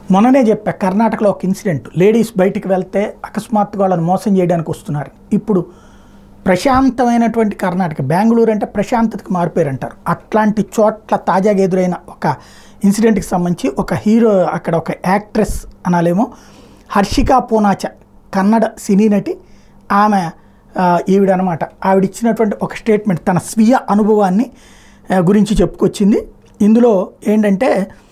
మొన్ననే చెప్పా కర్ణాటకలో ఒక ఇన్సిడెంట్ లేడీస్ బయటికి వెళ్తే అకస్మాత్తుగా వాళ్ళని మోసం చేయడానికి వస్తున్నారు ఇప్పుడు ప్రశాంతమైనటువంటి కర్ణాటక బెంగళూరు అంటే ప్రశాంతతకు మారిపోయారు అంటారు అట్లాంటి చోట్ల తాజాగా ఎదురైన ఒక ఇన్సిడెంట్కి సంబంధించి ఒక హీరో అక్కడ ఒక యాక్ట్రెస్ అనాలేమో హర్షికా పూనాచ కన్నడ సినీ నటి ఆమె ఆ, ఈవిడనమాట ఆవిడ ఇచ్చినటువంటి ఒక స్టేట్మెంట్ తన స్వీయ అనుభవాన్ని ఆ, గురించి చెప్పుకొచ్చింది ఇందులో ఏంటంటే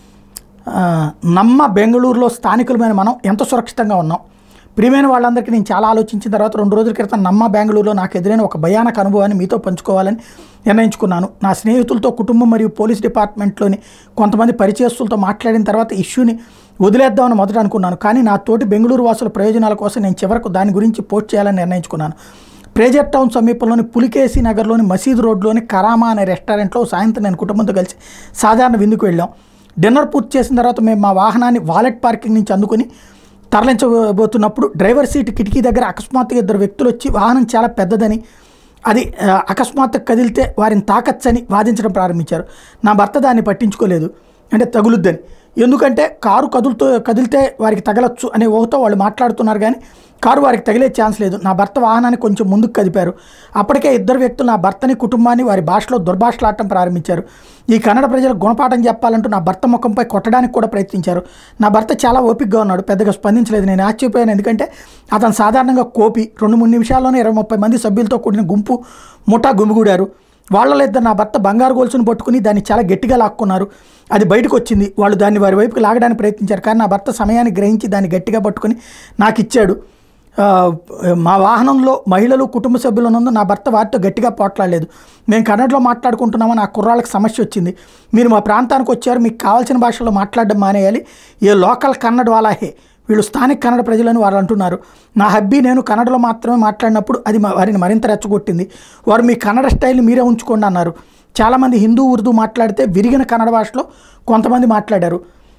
ఆ, నమ్మ బెంగళూరులో స్థానికులమైన మనం ఎంత సురక్షితంగా ఉన్నాం ప్రియమైన వాళ్ళందరికీ నేను చాలా ఆలోచించిన తర్వాత రెండు రోజుల క్రితం నమ్మ బెంగళూరులో నాకు ఎదురైన ఒక భయానక అనుభవాన్ని మీతో పంచుకోవాలని నిర్ణయించుకున్నాను నా స్నేహితులతో కుటుంబం మరియు పోలీస్ డిపార్ట్మెంట్లోని కొంతమంది పరిచయస్తులతో మాట్లాడిన తర్వాత ఇష్యూని వదిలేద్దామని మొదట అనుకున్నాను కానీ నా తోటి బెంగళూరు వాసుల ప్రయోజనాల కోసం నేను చివరకు దాని గురించి పోస్ట్ చేయాలని నిర్ణయించుకున్నాను ప్రేజర్ టౌన్ సమీపంలోని పులికేసి నగర్లోని మసీద్ రోడ్లోని కరామా అనే రెస్టారెంట్లో సాయంత్రం నేను కుటుంబంతో కలిసి సాధారణ విందుకు వెళ్ళాం డిన్నర్ పూర్తి చేసిన తర్వాత మేము మా వాహనాన్ని వాలెట్ పార్కింగ్ నుంచి అందుకుని తరలించబోతున్నప్పుడు డ్రైవర్ సీట్ కిటికీ దగ్గర అకస్మాత్తుగా ఇద్దరు వ్యక్తులు వచ్చి వాహనం చాలా పెద్దదని అది ఆ, అకస్మాత్తుగా కదిలితే వారిని తాకచ్చని వాదించడం ప్రారంభించారు నా భర్త దాన్ని పట్టించుకోలేదు అంటే తగులుద్దని ఎందుకంటే కారు కదులుతూ కదిలితే వారికి తగలొచ్చు అనే ఊహతో వాళ్ళు మాట్లాడుతున్నారు కానీ కారు వారికి తగిలే ఛాన్స్ లేదు నా భర్త వాహనాన్ని కొంచెం ముందుకు కదిపారు అప్పటికే ఇద్దరు వ్యక్తులు నా భర్తని కుటుంబాన్ని వారి భాషలో దుర్భాషలాడటం ప్రారంభించారు ఈ కన్నడ ప్రజలకు గుణపాఠం చెప్పాలంటూ నా భర్త ముఖంపై కొట్టడానికి కూడా ప్రయత్నించారు నా భర్త చాలా ఓపికగా ఉన్నాడు పెద్దగా స్పందించలేదు నేను ఆశ్చర్యపోయాను ఎందుకంటే అతను సాధారణంగా కోపి రెండు మూడు నిమిషాల్లోనే ఇరవై ముప్పై మంది సభ్యులతో కూడిన గుంపు ముఠా గుమిగూడారు వాళ్ళలో ఇద్దరు నా భర్త బంగారు గొలుసును పట్టుకుని దాన్ని చాలా గట్టిగా లాక్కున్నారు అది బయటకు వచ్చింది వాళ్ళు దాన్ని వారి వైపుకి లాగడానికి ప్రయత్నించారు కానీ నా భర్త సమయాన్ని గ్రహించి దాన్ని గట్టిగా పట్టుకుని నాకు ఇచ్చాడు ఆ, మా వాహనంలో మహిళలు కుటుంబ సభ్యులు ఉన్నందు నా భర్త వారితో గట్టిగా పోట్లాడలేదు మేము కన్నడలో మాట్లాడుకుంటున్నామని ఆ కుర్రాళ్ళకి సమస్య వచ్చింది మీరు మా ప్రాంతానికి వచ్చారు మీకు కావాల్సిన భాషలో మాట్లాడడం మానేయాలి ఏ లోకల్ కన్నడ వాలాహే వీళ్ళు స్థానిక కన్నడ ప్రజలని వారు అంటున్నారు నా హబ్బీ నేను కన్నడలో మాత్రమే మాట్లాడినప్పుడు అది మా- వారిని మరింత రెచ్చగొట్టింది వారు మీ కన్నడ స్టైల్ని మీరే ఉంచుకోండి అన్నారు చాలామంది హిందూ ఉర్దూ మాట్లాడితే విరిగిన కన్నడ భాషలో కొంతమంది మాట్లాడారు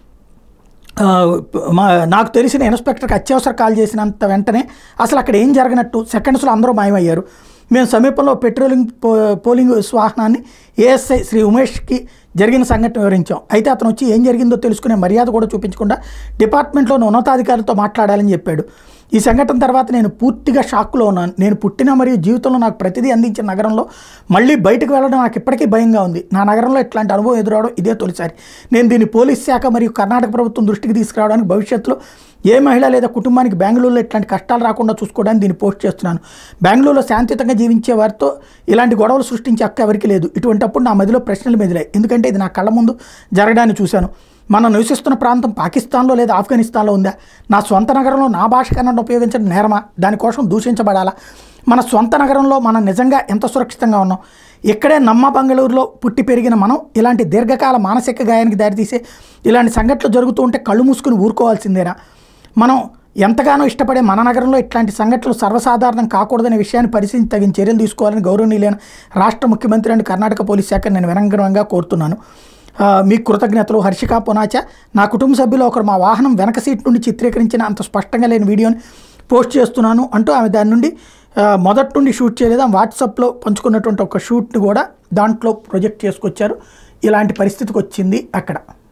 ఆ, మా నాకు తెలిసిన ఇన్స్పెక్టర్కి అత్యవసర కాల్ చేసినంత వెంటనే అసలు అక్కడ ఏం జరగనట్టు సెకండ్స్లో అందరూ మాయమయ్యారు మేము సమీపంలో పెట్రోలింగ్ పో పోలింగ్ వాహనాన్ని ఏఎస్ఐ శ్రీ ఉమేష్కి జరిగిన సంఘటన వివరించాం అయితే అతను వచ్చి ఏం జరిగిందో తెలుసుకునే మర్యాద కూడా చూపించకుండా డిపార్ట్మెంట్లోని ఉన్నతాధికారులతో మాట్లాడాలని చెప్పాడు ఈ సంఘటన తర్వాత నేను పూర్తిగా షాక్లో ఉన్నాను నేను పుట్టిన మరియు జీవితంలో నాకు ప్రతిదీ అందించిన నగరంలో మళ్ళీ బయటకు వెళ్ళడం నాకు ఇప్పటికీ భయంగా ఉంది నా నగరంలో ఇట్లాంటి అనుభవం ఎదురవడం ఇదే తొలిసారి నేను దీన్ని పోలీస్ శాఖ మరియు కర్ణాటక ప్రభుత్వం దృష్టికి తీసుకురావడానికి భవిష్యత్తులో ఏ మహిళ లేదా కుటుంబానికి బెంగళూరులో ఇట్లాంటి కష్టాలు రాకుండా చూసుకోవడానికి దీన్ని పోస్ట్ చేస్తున్నాను బెంగళూరులో శాంతియుతంగా జీవించే వారితో ఇలాంటి గొడవలు సృష్టించే హక్కు ఎవరికి లేదు ఇటువంటప్పుడు నా మదిలో ప్రశ్నలు మెదిలాయి ఎందుకంటే ఇది నా కళ్ళ ముందు జరగడాన్ని చూశాను మనం నివసిస్తున్న ప్రాంతం పాకిస్తాన్లో లేదా ఆఫ్ఘనిస్తాన్లో ఉందా నా సొంత నగరంలో నా భాష కన్నడ ఉపయోగించడం నేరమా దానికోసం దూషించబడాలా మన సొంత నగరంలో మనం నిజంగా ఎంత సురక్షితంగా ఉన్నాం ఇక్కడే నమ్మ బంగళూరులో పుట్టి పెరిగిన మనం ఇలాంటి దీర్ఘకాల మానసిక గాయానికి దారితీసే ఇలాంటి సంఘటనలు జరుగుతూ ఉంటే కళ్ళు మూసుకుని ఊరుకోవాల్సిందేనా మనం ఎంతగానో ఇష్టపడే మన నగరంలో ఇట్లాంటి సంఘటనలు సర్వసాధారణం కాకూడదనే విషయాన్ని పరిశీలించి తగిన చర్యలు తీసుకోవాలని గౌరవనీయులైన రాష్ట్ర ముఖ్యమంత్రి అండ్ కర్ణాటక పోలీస్ శాఖ నేను వినమ్రంగా కోరుతున్నాను ఆ, మీ కృతజ్ఞతలు హర్షిక పొనాచ నా కుటుంబ సభ్యులు ఒకరు మా వాహనం వెనక సీట్ నుండి చిత్రీకరించిన అంత స్పష్టంగా లేని వీడియోని పోస్ట్ చేస్తున్నాను అంటూ ఆమె దాని నుండి ఆ, మొదటి నుండి షూట్ చేయలేదు ఆమె వాట్సాప్లో పంచుకున్నటువంటి ఒక షూట్ని కూడా దాంట్లో ప్రొజెక్ట్ చేసుకొచ్చారు ఇలాంటి పరిస్థితికి వచ్చింది అక్కడ